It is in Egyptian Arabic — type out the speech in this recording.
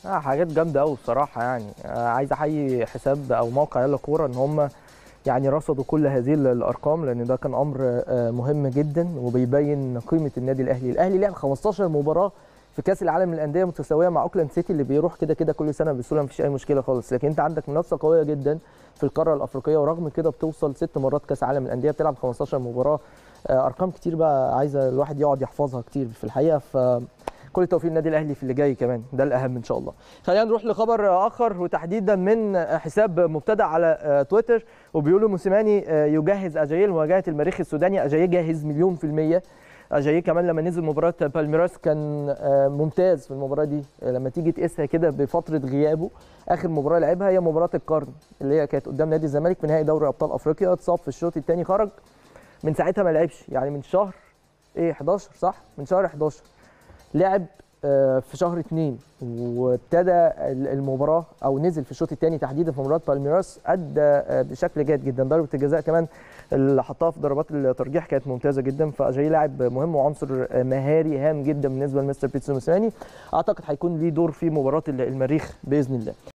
آه حاجات جامده قوي بصراحه يعني آه عايز احيي حساب او موقع يلا كوره ان هم يعني رصدوا كل هذه الارقام لان ده كان امر آه مهم جدا وبيبين قيمه النادي الاهلي الاهلي لعب 15 مباراه في كاس العالم للانديه متساويه مع اوكلاند سيتي اللي بيروح كده كده كل سنه بسهوله مفيش اي مشكله خالص لكن انت عندك منافسه قويه جدا في القاره الافريقيه ورغم كده بتوصل ست مرات كاس عالم للانديه بتلعب 15 مباراه آه ارقام كتير بقى عايزه الواحد يقعد يحفظها كتير في الحقيقه ف كل التوفيق للنادي الاهلي في اللي جاي كمان ده الاهم ان شاء الله خلينا نروح لخبر اخر وتحديدا من حساب مبتدع على تويتر وبيقولوا موسيماني يجهز اجاييه لمواجهه المريخ السوداني اجاييه جاهز مليون في الميه اجاييه كمان لما نزل مباراه بالميراس كان ممتاز في المباراه دي لما تيجي تقيسها كده بفتره غيابه اخر مباراه لعبها هي مباراه القرن اللي هي كانت قدام نادي الزمالك في نهائي دوري ابطال افريقيا اتصاب في الشوط الثاني خرج من ساعتها ما لعبش يعني من شهر ايه 11 صح من شهر 11 لعب في شهر اثنين وابتدى المباراه او نزل في الشوط الثاني تحديدا في مباراه بالميراس ادى بشكل جيد جدا ضربه الجزاء كمان اللي حطها في ضربات الترجيح كانت ممتازه جدا فاجاي لاعب مهم وعنصر مهاري هام جدا بالنسبه لمستر بيتسو موسيماني اعتقد هيكون ليه دور في مباراه المريخ باذن الله